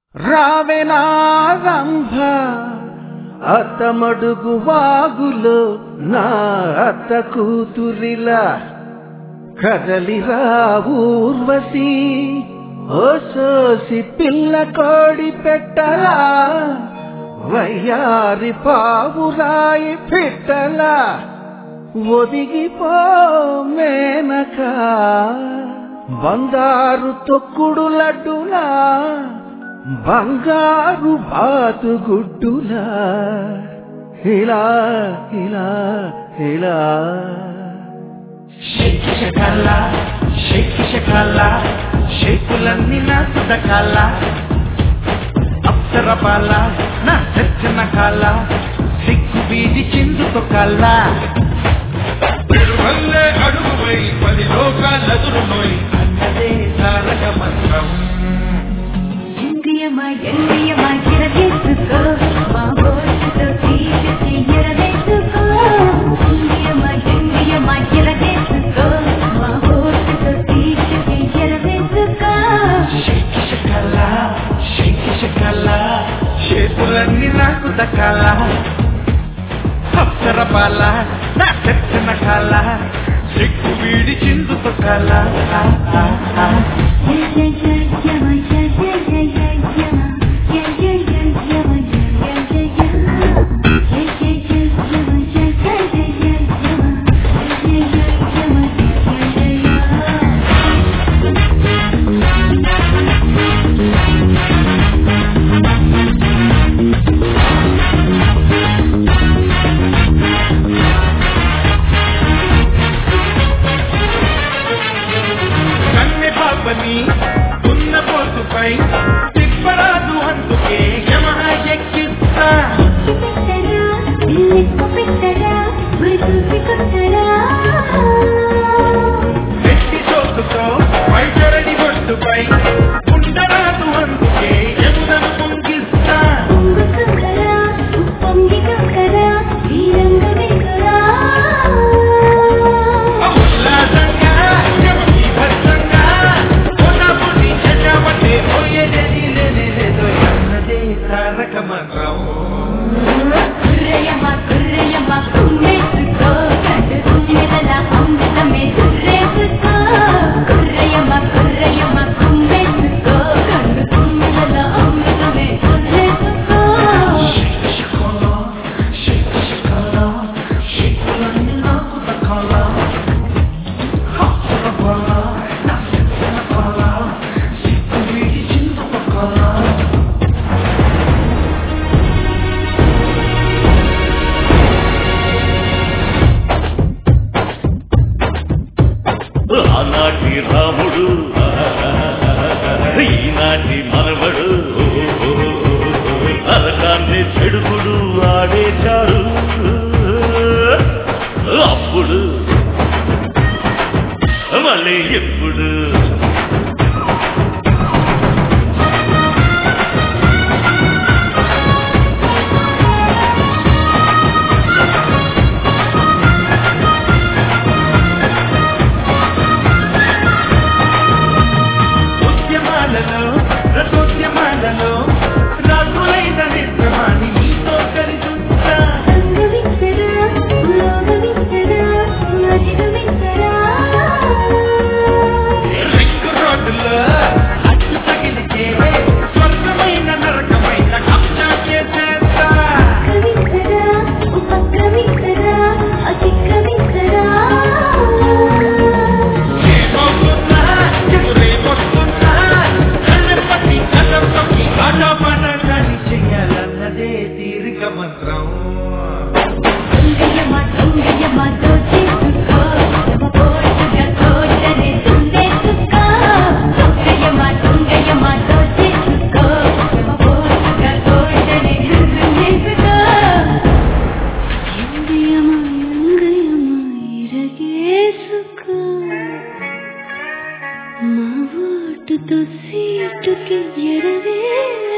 రావెనారంభ అత్తమడుగు వాగులో నా అత్త కూతురిలా కదలిరా ఊర్వశి ఓ సోసి పిల్ల కోడి పెట్టలా వయ్యారి పావురాయి పిట్టలా ఒదిగిపో మేనక బంగారు తొక్కుడు లడ్డులా బంగారు బాతుగుడ్డులా ఇలా ఇలా ఇలా షేకి షకాల షేకి షకాల షేకులన్నీ నా సుతకాల అప్సర బాల నా సజ్జన కాల సిగ్గు వీధి చిందుతో కాల వల్లే అడుగుపై పది లోకాలదురునోయ్ అన్నదే తారక మంత్రం ఇంద్రియమా ఎంద్రియమా ఎరవేసుకో మా బోసుతో తీసి ఎరవేసుకో ఇంద్రియమా ఎంద్రియమా ఎరవేసుకో మా బోసుతో తీసి ఎరవేసుకో షేకి షకాల షేకి షకాల షేకులన్నీ నాకు దక్కాల అప్సర బాల నా సజ్జన కాల సిగ్గు వీడి చిందుతో కాల జయ జయ జయ యమ జయ జయ జయ యమ జయ జయ జయ యమ జయ జయ జయ జయ జయ యమ జయ జయ జయ యమ జయ జయ యమ జయ జయ కన్నె పాపని ఉన్న పోతుపై తిప్పరాదు అందుకే యమహ ఎక్కిస్తా పెట్టరా ఇల్లు పెట్టరా గురుకు పెట్టరా ఎట్టి చోటుతో వైచరడి బొట్టుపై ఉండరాదు అందుకే యమునను ముంగిస్తా పొంగుకుంకరా పొంగికుంకరా వీరంగ వెంకరా ఉల్లాసంగా యమహి భద్రంగా కొనబుని చచవటే పోయేది లేనేదో అన్నదే తారక మంత్రం కుర్రయమ్మ కుర్రయమ్మ కుమ్మేసుకో కండు కుమ్మెదల అమృతమే కుర్రేసుకో కుర్రయమ్మ కుర్రయమ్మ కుమ్మేసుకో కండు కుమ్మెదల అమృతమే కుర్రేసుకో షికోలో షిక్ షికోలో షికులన్నీ నాకు దక్కాల హసర బాల నా సత్తన బాల సిగ్గు వీడి చిందు పక్కాల ఆనాటి రాముడు ఈనాటి మనవడు నరకాన్ని చెడుగుడు ఆడేశాడు అప్పుడు మళ్ళీ ఎప్పుడు ఉద్యమాలలో రసోద్యమాలలో రాజులైన నిర్గమాన్ని నీతో కలిసుంటా సంగవించరా లోగవించరా మజిగవించరా రింగ్ రోడ్డులో అడ్డు తగిలితే స్వర్గమైన నరకమైన కబ్జా చేసేస్తా కవించరా ఉపక్రమించరా అతిక్రమించరా ఏమవుతున్నా ఎదురేమొస్తున్నా కళ్ళపట్టి కళ్ళపట్టి ఆటపడగాని చెయ్యాలన్నదే తీరిక మంత్రం దొంగయమ్మ దొంగయమ్మ దోచేసుకో తమ పోటుగా కోటనే దుండేసుకో దొంగయమ్మ దొంగయమ్మ దోచేసుకో తమ పోటుగా కోటనే దుండేసుకో ఎంగయమ్మ ఎంగయమ్మ ఇరగేసుకో మా ఓటుతో సీటుకి ఎరవేసుకో